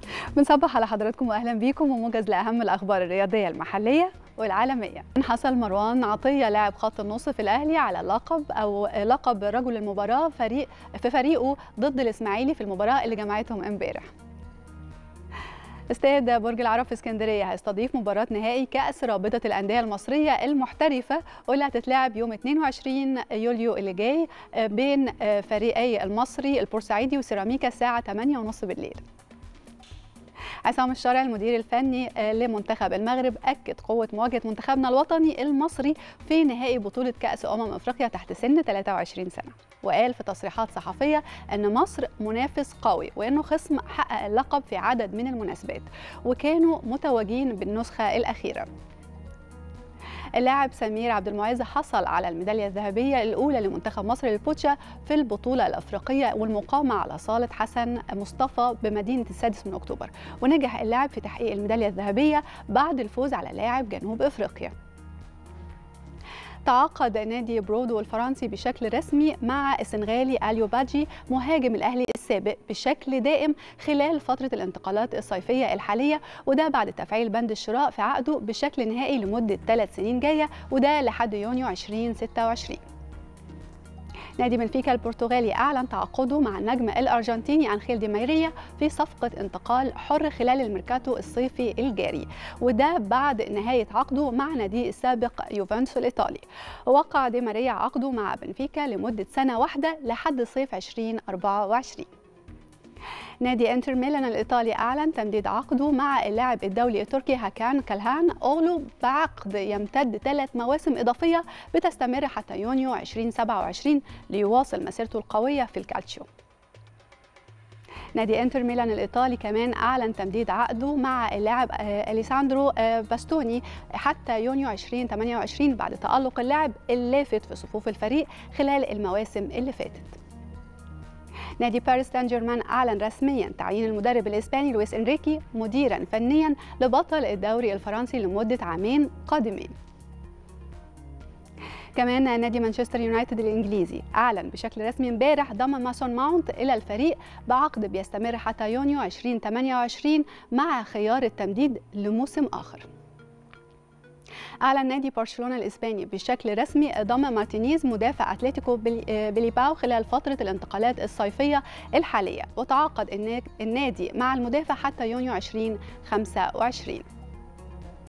بنصبح على حضراتكم واهلا بيكم وموجز لاهم الاخبار الرياضيه المحليه والعالميه حصل مروان عطيه لاعب خط النص في الاهلي على لقب او لقب رجل المباراه فريق في فريقه ضد الاسماعيلي في المباراه اللي جمعتهم امبارح استاد برج العرب في اسكندريه هيستضيف مباراه نهائي كاس رابطه الانديه المصريه المحترفه واللي هتتلعب يوم 22 يوليو اللي جاي بين فريقي المصري البورسعيدي وسيراميكا الساعه 8:30 بالليل عصام الشرع المدير الفني لمنتخب المغرب اكد قوه مواجهه منتخبنا الوطني المصري في نهائي بطوله كاس امم افريقيا تحت سن 23 سنه وقال في تصريحات صحفيه ان مصر منافس قوي وانه خصم حقق اللقب في عدد من المناسبات وكانوا متوجين بالنسخه الاخيره اللاعب سمير عبد المعز حصل على الميداليه الذهبيه الاولى لمنتخب مصر للبوتشا في البطوله الافريقيه والمقامه على صاله حسن مصطفى بمدينه السادس من اكتوبر ونجح اللاعب في تحقيق الميداليه الذهبيه بعد الفوز على لاعب جنوب افريقيا تعاقد نادي برودو الفرنسي بشكل رسمي مع السنغالي اليو باجي مهاجم الاهلي السابق بشكل دائم خلال فتره الانتقالات الصيفيه الحاليه وده بعد تفعيل بند الشراء في عقده بشكل نهائي لمده ثلاث سنين جايه وده لحد يونيو 2026 نادي بنفيكا البرتغالي أعلن تعاقده مع النجم الأرجنتيني أنخيل دي مايريا في صفقة انتقال حر خلال الميركاتو الصيفي الجاري وده بعد نهاية عقده مع ناديه السابق يوفنتوس الإيطالي وقع دي ماريا عقده مع بنفيكا لمدة سنة واحدة لحد صيف 2024 نادي انتر ميلان الايطالي اعلن تمديد عقده مع اللاعب الدولي التركي هاكان كالهان اولو بعقد يمتد ثلاث مواسم اضافيه بتستمر حتى يونيو 2027 ليواصل مسيرته القويه في الكالتشيو نادي انتر ميلان الايطالي كمان اعلن تمديد عقده مع اللاعب اليساندرو باستوني حتى يونيو 2028 بعد تالق اللاعب اللافت في صفوف الفريق خلال المواسم اللي فاتت نادي باريس سان جيرمان اعلن رسميا تعيين المدرب الاسباني لويس انريكي مديرا فنيا لبطل الدوري الفرنسي لمده عامين قادمين كمان نادي مانشستر يونايتد الانجليزي اعلن بشكل رسمي امبارح ضم ماسون ماونت الى الفريق بعقد بيستمر حتى يونيو 2028 مع خيار التمديد لموسم اخر أعلن نادي برشلونة الإسباني بشكل رسمي ضم مارتينيز مدافع أتلتيكو بليباو خلال فترة الانتقالات الصيفية الحالية وتعاقد النادي مع المدافع حتى يونيو 2025